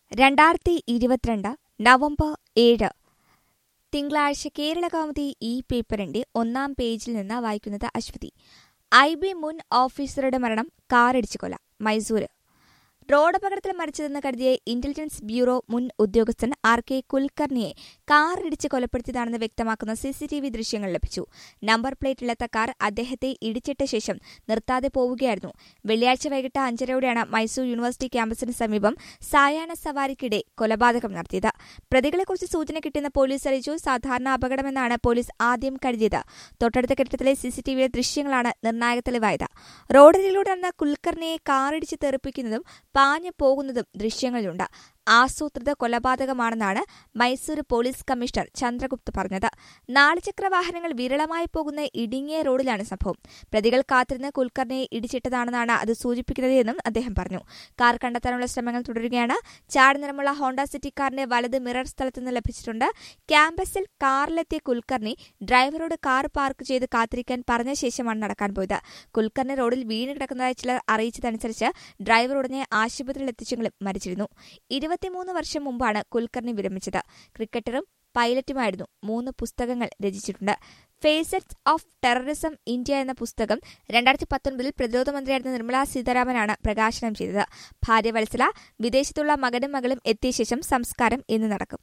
രണ്ടായിരത്തി ഇരുപത്തിരണ്ട് നവംബർ ഏഴ് തിങ്കളാഴ്ച കേരള കൗമുദി ഈ പേപ്പറിന്റെ ഒന്നാം പേജിൽ നിന്ന് വായിക്കുന്നത് അശ്വതി ഐ ബി മുൻ ഓഫീസറുടെ മരണം കാറിടിച്ചു കൊല മൈസൂര് റോഡപകടത്തിൽ മരിച്ചതെന്ന് കരുതിയ ഇന്റലിജൻസ് ബ്യൂറോ മുൻ ഉദ്യോഗസ്ഥൻ ആർ കെ കുൽക്കർണിയെ കാറിടിച്ച് കൊലപ്പെടുത്തിയതാണെന്ന് വ്യക്തമാക്കുന്ന സിസിടിവി ദൃശ്യങ്ങൾ ലഭിച്ചു നമ്പർ പ്ലേറ്റ് ഇല്ലാത്ത കാർ അദ്ദേഹത്തെ ഇടിച്ചിട്ട ശേഷം നിർത്താതെ പോവുകയായിരുന്നു വെള്ളിയാഴ്ച വൈകിട്ട് അഞ്ചരയോടെയാണ് മൈസൂർ യൂണിവേഴ്സിറ്റി ക്യാമ്പസിന് സമീപം സായാഹ്ന സവാരിക്കിടെ കൊലപാതകം നടത്തിയത് പ്രതികളെക്കുറിച്ച് സൂചന കിട്ടിയെന്ന് പോലീസ് അറിയിച്ചു സാധാരണ അപകടമെന്നാണ് പോലീസ് ആദ്യം കരുതിയത് തൊട്ടടുത്ത കെട്ടിടത്തിലെ സിസിടിവിയിലെ ദൃശ്യങ്ങളാണ് നിർണായക തെളിവായത് റോഡരികിലൂടെ നടന്ന കുൽക്കർണിയെ കാറിടിച്ച് തെറിപ്പിക്കുന്നതും പാഞ്ഞു പോകുന്നതും ദൃശ്യങ്ങളിലുണ്ട് ആസൂത്രിത കൊലപാതകമാണെന്നാണ് മൈസൂർ പോലീസ് കമ്മീഷണർ ചന്ദ്രഗുപ്ത് പറഞ്ഞത് നാലുചക്ര വാഹനങ്ങൾ വിരളമായി പോകുന്ന ഇടുങ്ങിയ റോഡിലാണ് സംഭവം പ്രതികൾ കാത്തിരുന്ന് കുൽക്കർണിയെ ഇടിച്ചിട്ടതാണെന്നാണ് അത് സൂചിപ്പിക്കുന്നത് എന്നും അദ്ദേഹം പറഞ്ഞു കാർ കണ്ടെത്താനുള്ള ശ്രമങ്ങൾ തുടരുകയാണ് ചാടി നിറമുള്ള ഹോണ്ട സിറ്റി കാറിന്റെ വലത് മിറർ സ്ഥലത്തുനിന്ന് ലഭിച്ചിട്ടുണ്ട് ക്യാമ്പസിൽ കാറിലെത്തിയ കുൽക്കർണി ഡ്രൈവറോട് കാർ പാർക്ക് ചെയ്ത് കാത്തിരിക്കാൻ പറഞ്ഞ ശേഷമാണ് നടക്കാൻ പോയത് കുൽക്കർണി റോഡിൽ വീണ് കിടക്കുന്നതായി ചിലർ അറിയിച്ചതനുസരിച്ച് ഡ്രൈവർ ഉടനെ ആശുപത്രിയിൽ എത്തിച്ചെങ്കിലും മരിച്ചിരുന്നു ഇരുപത്തിമൂന്ന് വർഷം മുമ്പാണ് കുൽക്കർണി വിരമിച്ചത് ക്രിക്കറ്ററും പൈലറ്റുമായിരുന്നു മൂന്ന് പുസ്തകങ്ങൾ രചിച്ചിട്ടുണ്ട് ഫേസറ്റ്സ് ഓഫ് ടെററിസം ഇന്ത്യ എന്ന പുസ്തകം രണ്ടായിരത്തി പത്തൊൻപതിൽ പ്രതിരോധ മന്ത്രിയായിരുന്ന നിർമ്മലാ സീതാരാമനാണ് പ്രകാശനം ചെയ്തത് ഭാര്യ വത്സല വിദേശത്തുള്ള മകനും മകളും എത്തിയ ശേഷം സംസ്കാരം ഇന്ന് നടക്കും